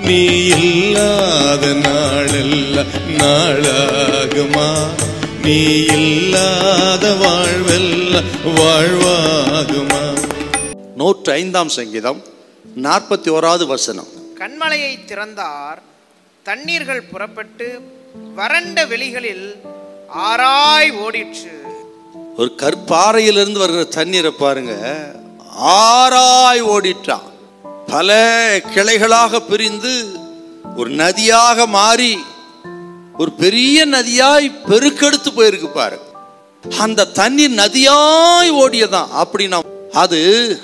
நீ இல்லாத நாளெல்லாம் நாளாகுமா நீ இல்லாத வாழ்வெல்லாம் வாழ்வாகுமா நூற்று ஐந்தாம் சங்கீதம் நாற்பத்தி ஓராவது வசனம் கண்மலையை திறந்தார் தண்ணீர்கள் புறப்பட்டு வறண்ட வெளிகளில் ஆராய் ஓடிற்று ஒரு கற்பாறையிலிருந்து வருகிற தண்ணீரை பாருங்க ஆறாய் ஓடிட்டான் பல கிளைகளாக பிரிந்து ஒரு நதியாக மாறி ஒரு பெரிய நதியாய் பெருக்கெடுத்து போயிருக்கு பாருங்க அந்த தண்ணீர் நதியாய் ஓடியதான் அப்படின்னா அது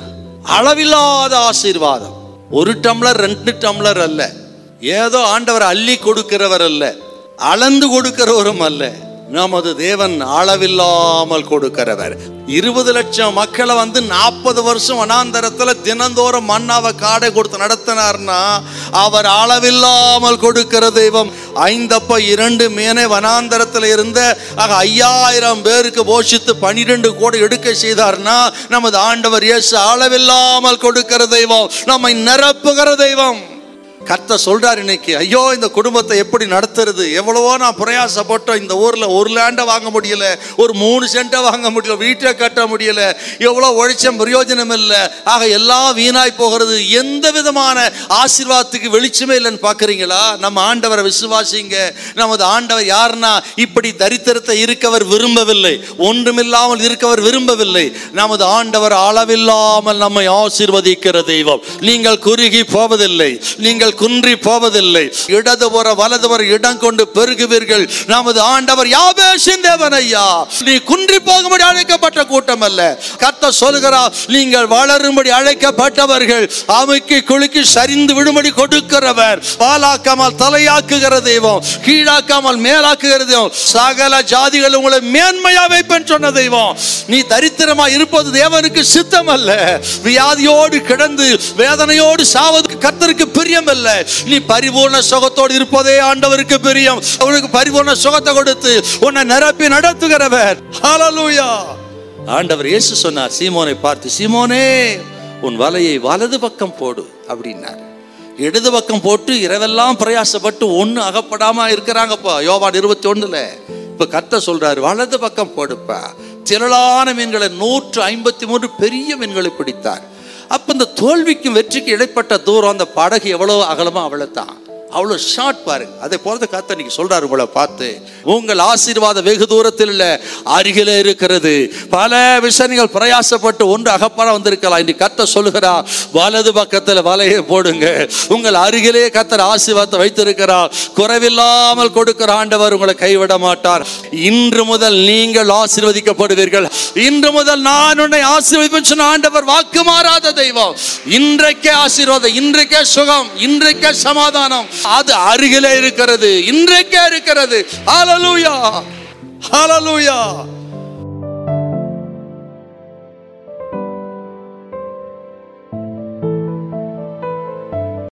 அளவில்லாத ஆசீர்வாதம் ஒரு டம்ளர் ரெண்டு டம்ளர் அல்ல ஏதோ ஆண்டவர் அள்ளி கொடுக்கிறவர் அல்ல அளந்து கொடுக்கிறவரும் அல்ல நமது தேவன் அளவில்லாமல் கொடுக்கிறவர் இருபது லட்சம் மக்களை வந்து நாற்பது வருஷம் வனாந்தரத்துல தினந்தோறும் மண்ணாவை காடை கொடுத்து நடத்தினார்னா அவர் அளவில்லாமல் கொடுக்கிற தெய்வம் ஐந்தப்ப இரண்டு மேனே வனாந்தரத்தில் இருந்த ஆக ஐயாயிரம் பேருக்கு போஷித்து பனிரெண்டு கோடி எடுக்க செய்தார்னா நமது ஆண்டவர் இயேசு அளவில்லாமல் கொடுக்கிற தெய்வம் நம்மை நிரப்புகிற தெய்வம் கர்த்தர் சொல்றார் இன்னைக்கு ஐயோ இந்த குடும்பத்தை எப்படி நடத்துறது எவ்வளவோ நான் பிரயாசப்பட்டோம் இந்த ஊர்ல ஒரு லேண்டை வாங்க முடியல ஒரு மூணு சென்ட்டை வாங்க முடியல வீட்டை கட்ட முடியல எவ்வளோ உழைச்சம் பிரயோஜனம் இல்லை ஆக எல்லாம் வீணாய் போகிறது எந்த விதமான ஆசீர்வாதத்துக்கு வெளிச்சமே இல்லைன்னு பார்க்குறீங்களா நம்ம ஆண்டவரை விசுவாசிங்க நமது ஆண்டவர் யாருன்னா இப்படி தரித்திரத்தை இருக்கவர் விரும்பவில்லை ஒன்றுமில்லாமல் இருக்கவர் விரும்பவில்லை நமது ஆண்டவர் அளவில்லாமல் நம்மை ஆசீர்வதிக்கிற தெய்வம் நீங்கள் குறுகி போவதில்லை நீங்கள் குன்றி போவதில்லை இடதுபுற வலதுபுற இடம் கொண்டு பெருகுவீர்கள் நமது ஆண்டவர் யாபேசின் தேவன் ஐயா நீ குன்றி போகும்படி அழைக்கப்பட்ட கூட்டம் அல்ல கத்த சொல்கிறார் நீங்கள் வளரும்படி அழைக்கப்பட்டவர்கள் அமுக்கி குலுக்கி சரிந்து விடும்படி கொடுக்கிறவர் பாலாக்காமல் தலையாக்குகிற தெய்வம் கீழாக்காமல் மேலாக்குகிற தெய்வம் சகல ஜாதிகள் உங்களை மேன்மையா வைப்பேன் சொன்ன தெய்வம் நீ தரித்திரமா இருப்பது தேவனுக்கு சித்தம் அல்ல வியாதியோடு கிடந்து வேதனையோடு சாவது கர்த்தருக்கு பிரியம் அல்ல நீ பரிபூர்ண சுகத்தோடு இருப்பதே ஆண்டவருக்கு பிரியம் அவனுக்கு பரிபூர்ண சுகத்தை கொடுத்து உன்னை நிரப்பி நடத்துகிறவர் ஹalleluya ஆண்டவர் இயேசு சொன்னார் சீமோனை பார்த்து சீமோனே உன் வலையை வலது பக்கம் போடு அப்படின்னார் இடது பக்கம் போட்டு இரவெல்லாம் பிரயாசப்பட்டு ஒண்ணு அகப்படாம இருக்கிறாங்கப்பா யோவான் இருபத்தி ஒண்ணுல இப்ப கத்த சொல்றாரு வலது பக்கம் போடுப்பா திரளான மீன்களை நூற்று ஐம்பத்தி மூன்று பெரிய மீன்களை பிடித்தார் அப்ப இந்த தோல்விக்கும் வெற்றிக்கு இடைப்பட்ட தூரம் அந்த படகு எவ்வளவு அகலமா அவ்வளவுதான் அவ்வளோ ஷார்ட் பாருங்க அதை போலத காத்த இன்னைக்கு சொல்றாரு உங்களை பார்த்து உங்கள் ஆசீர்வாத வெகு தூரத்தில் இல்ல அருகிலே இருக்கிறது பல விஷயங்கள் பிரயாசப்பட்டு ஒன்று அகப்பட வந்திருக்கலாம் இன்றைக்கு கத்த சொல்லுகிறா வலது பக்கத்தில் வலையை போடுங்க உங்கள் அருகிலே கத்தர் ஆசீர்வாதத்தை வைத்திருக்கிறார் குறைவில்லாமல் கொடுக்கிற ஆண்டவர் உங்களை கைவிட மாட்டார் இன்று முதல் நீங்கள் ஆசீர்வதிக்கப்படுவீர்கள் இன்று முதல் நான் உன்னை ஆசீர்வதிப்பேன் சொன்ன ஆண்டவர் வாக்கு மாறாத தெய்வம் இன்றைக்கே ஆசீர்வாதம் இன்றைக்கே சுகம் இன்றைக்கே சமாதானம் அது அருகிலே இருக்கிறது இன்றைக்கே இருக்கிறது ஹalleluya ஹalleluya